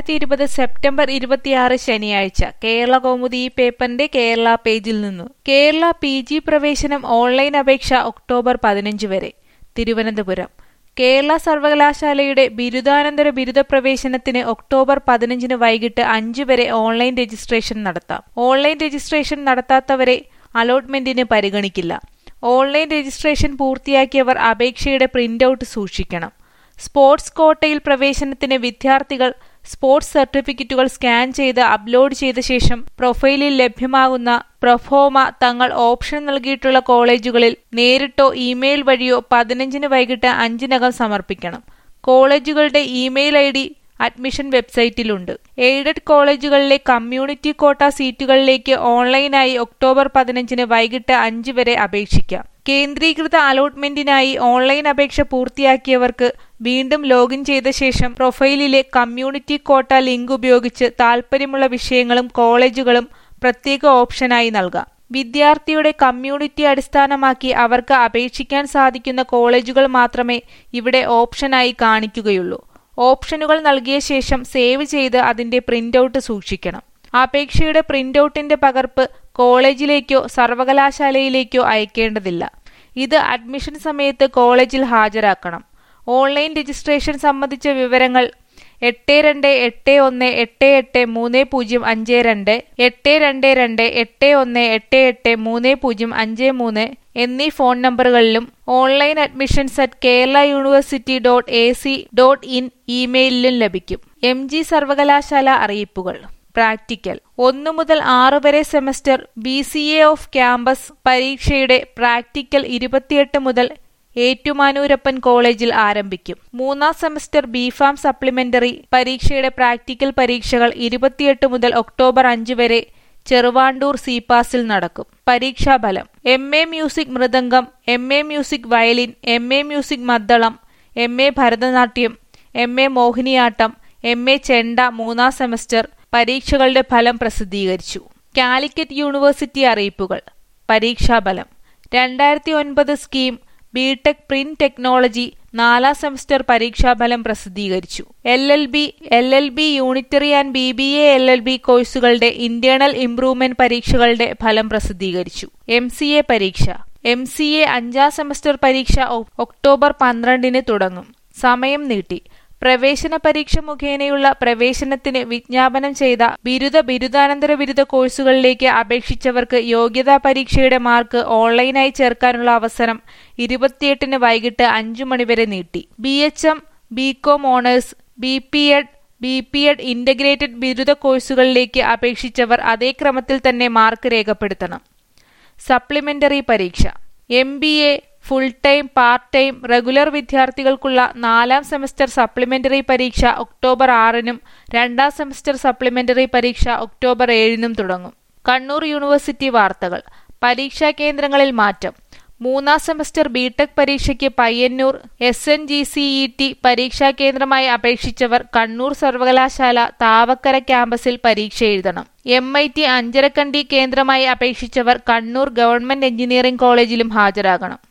ഇരുപത് സെപ്റ്റംബർ ഇരുപത്തിയാറ് ശനിയാഴ്ച കേരള കൗമുദി ഈ പേപ്പറിന്റെ കേരള പേജിൽ നിന്നു കേരള പി ജി പ്രവേശനം ഓൺലൈൻ അപേക്ഷ ഒക്ടോബർ പതിനഞ്ച് വരെ തിരുവനന്തപുരം കേരള സർവകലാശാലയുടെ ബിരുദാനന്തര ബിരുദ പ്രവേശനത്തിന് ഒക്ടോബർ പതിനഞ്ചിന് വൈകിട്ട് അഞ്ച് വരെ ഓൺലൈൻ രജിസ്ട്രേഷൻ നടത്താം ഓൺലൈൻ രജിസ്ട്രേഷൻ നടത്താത്തവരെ അലോട്ട്മെന്റിന് പരിഗണിക്കില്ല ഓൺലൈൻ രജിസ്ട്രേഷൻ പൂർത്തിയാക്കിയവർ അപേക്ഷയുടെ പ്രിന്റൌട്ട് സൂക്ഷിക്കണം സ്പോർട്സ് കോട്ടയിൽ പ്രവേശനത്തിന് വിദ്യാർത്ഥികൾ സ്പോർട്സ് സർട്ടിഫിക്കറ്റുകൾ സ്കാൻ ചെയ്ത് അപ്ലോഡ് ചെയ്ത ശേഷം പ്രൊഫൈലിൽ ലഭ്യമാകുന്ന പ്രൊഫോമ തങ്ങൾ ഓപ്ഷൻ നൽകിയിട്ടുള്ള കോളേജുകളിൽ നേരിട്ടോ ഇമെയിൽ വഴിയോ പതിനഞ്ചിന് വൈകിട്ട് അഞ്ചിനകം സമർപ്പിക്കണം കോളേജുകളുടെ ഇമെയിൽ ഐ ഡി അഡ്മിഷൻ വെബ്സൈറ്റിലുണ്ട് എയ്ഡഡ് കോളേജുകളിലെ കമ്മ്യൂണിറ്റി കോട്ട സീറ്റുകളിലേക്ക് ഓൺലൈനായി ഒക്ടോബർ പതിനഞ്ചിന് വൈകിട്ട് അഞ്ച് വരെ അപേക്ഷിക്കാം കേന്ദ്രീകൃത അലോട്ട്മെന്റിനായി ഓൺലൈൻ അപേക്ഷ പൂർത്തിയാക്കിയവർക്ക് വീണ്ടും ലോഗിൻ ചെയ്ത ശേഷം പ്രൊഫൈലിലെ കമ്മ്യൂണിറ്റി കോട്ട ലിങ്ക് ഉപയോഗിച്ച് താൽപ്പര്യമുള്ള വിഷയങ്ങളും കോളേജുകളും പ്രത്യേക ഓപ്ഷനായി നൽകാം വിദ്യാർത്ഥിയുടെ കമ്മ്യൂണിറ്റി അടിസ്ഥാനമാക്കി അവർക്ക് അപേക്ഷിക്കാൻ സാധിക്കുന്ന കോളേജുകൾ മാത്രമേ ഇവിടെ ഓപ്ഷനായി കാണിക്കുകയുള്ളൂ ഓപ്ഷനുകൾ നൽകിയ ശേഷം സേവ് ചെയ്ത് അതിന്റെ പ്രിന്റൌട്ട് സൂക്ഷിക്കണം അപേക്ഷയുടെ പ്രിന്റൌട്ടിന്റെ പകർപ്പ് കോളേജിലേക്കോ സർവകലാശാലയിലേക്കോ അയക്കേണ്ടതില്ല ഇത് അഡ്മിഷൻ സമയത്ത് കോളേജിൽ ഹാജരാക്കണം ഓൺലൈൻ രജിസ്ട്രേഷൻ സംബന്ധിച്ച വിവരങ്ങൾ എട്ട് രണ്ട് എട്ട് ഒന്ന് എട്ട് എട്ട് മൂന്ന് പൂജ്യം അഞ്ച് രണ്ട് എട്ട് രണ്ട് രണ്ട് എട്ട് ഒന്ന് എട്ട് എട്ട് മൂന്ന് പൂജ്യം അഞ്ച് മൂന്ന് എന്നീ ഫോൺ നമ്പറുകളിലും online admissions at Kerala university dot A C dot in ഇമെയിലിലും ലഭിക്കും എം ജി സർവകലാശാല അറിയിപ്പുകൾ പ്രാക്ടിക്കൽ ഒന്നു മുതൽ ആറ് വരെ semester B C A off campus പരീക്ഷയുടെ പ്രാക്ടിക്കൽ ഇരുപത്തിയെട്ട് മുതൽ ഏറ്റുമാനൂരപ്പൻ കോളേജിൽ ആരംഭിക്കും മൂന്നാം സെമസ്റ്റർ ബിഫാം സപ്ലിമെന്ററി പരീക്ഷയുടെ പ്രാക്ടിക്കൽ പരീക്ഷകൾ ഇരുപത്തിയെട്ട് മുതൽ ഒക്ടോബർ അഞ്ച് വരെ ചെറുവാണ്ടൂർ സിപാസിൽ നടക്കും പരീക്ഷാഫലം M A music mridangam M A music violin M A music maddalam M A Bharatanatyam M A Mohiniyattam M A chenda മൂന്നാം സെമസ്റ്റർ പരീക്ഷകളുടെ ഫലം പ്രസിദ്ധീകരിച്ചു കാലിക്കറ്റ് യൂണിവേഴ്സിറ്റി അറിയിപ്പുകൾ പരീക്ഷാഫലം രണ്ടായിരത്തി ഒൻപത് സ്കീം ബിടെക് പ്രിന്റ് ടെക്നോളജി നാലാം സെമസ്റ്റർ പരീക്ഷാഫലം പ്രസിദ്ധീകരിച്ചു L L B L L B unitary and B B A L L B കോഴ്സുകളുടെ ഇന്റേണൽ ഇംപ്രൂവ്മെന്റ് പരീക്ഷകളുടെ ഫലം പ്രസിദ്ധീകരിച്ചു എം സി എ പരീക്ഷ എം സി എ അഞ്ചാം സെമസ്റ്റർ പരീക്ഷ ഒക്ടോബർ പന്ത്രണ്ടിന് തുടങ്ങും സമയം നീട്ടി പ്രവേശന പരീക്ഷ മുഖേനയുള്ള പ്രവേശനത്തിന് വിജ്ഞാപനം ചെയ്ത ബിരുദ ബിരുദാനന്തര ബിരുദ കോഴ്സുകളിലേക്ക് അപേക്ഷിച്ചവർക്ക് യോഗ്യതാ പരീക്ഷയുടെ മാർക്ക് ഓൺലൈനായി ചേർക്കാനുള്ള അവസരം ഇരുപത്തിയെട്ടിന് വൈകിട്ട് അഞ്ചു മണിവരെ നീട്ടി B H M B Com honours B P Ed B P Ed integrated ബിരുദ കോഴ്സുകളിലേക്ക് അപേക്ഷിച്ചവർ അതേ ക്രമത്തിൽ തന്നെ മാർക്ക് രേഖപ്പെടുത്തണം സപ്ലിമെന്ററി പരീക്ഷ M B A full time part time regular വിദ്യാർത്ഥികൾക്കുള്ള നാലാം സെമസ്റ്റർ സപ്ലിമെന്ററി പരീക്ഷ ഒക്ടോബർ ആറിനും രണ്ടാം സെമസ്റ്റർ സപ്ലിമെന്ററി പരീക്ഷ ഒക്ടോബർ ഏഴിനും തുടങ്ങും കണ്ണൂർ യൂണിവേഴ്സിറ്റി വാർത്തകൾ പരീക്ഷാ കേന്ദ്രങ്ങളിൽ മാറ്റം മൂന്നാം സെമസ്റ്റർ ബിടെക് പരീക്ഷയ്ക്ക് Payyanur S N G C E T പരീക്ഷാ കേന്ദ്രമായി അപേക്ഷിച്ചവർ കണ്ണൂർ സർവകലാശാല താവക്കര ക്യാമ്പസിൽ പരീക്ഷ എഴുതണം എം ഐ ടി അഞ്ചരക്കണ്ടി കേന്ദ്രമായി അപേക്ഷിച്ചവർ കണ്ണൂർ ഗവൺമെന്റ് എഞ്ചിനീയറിംഗ് കോളേജിലും ഹാജരാകണം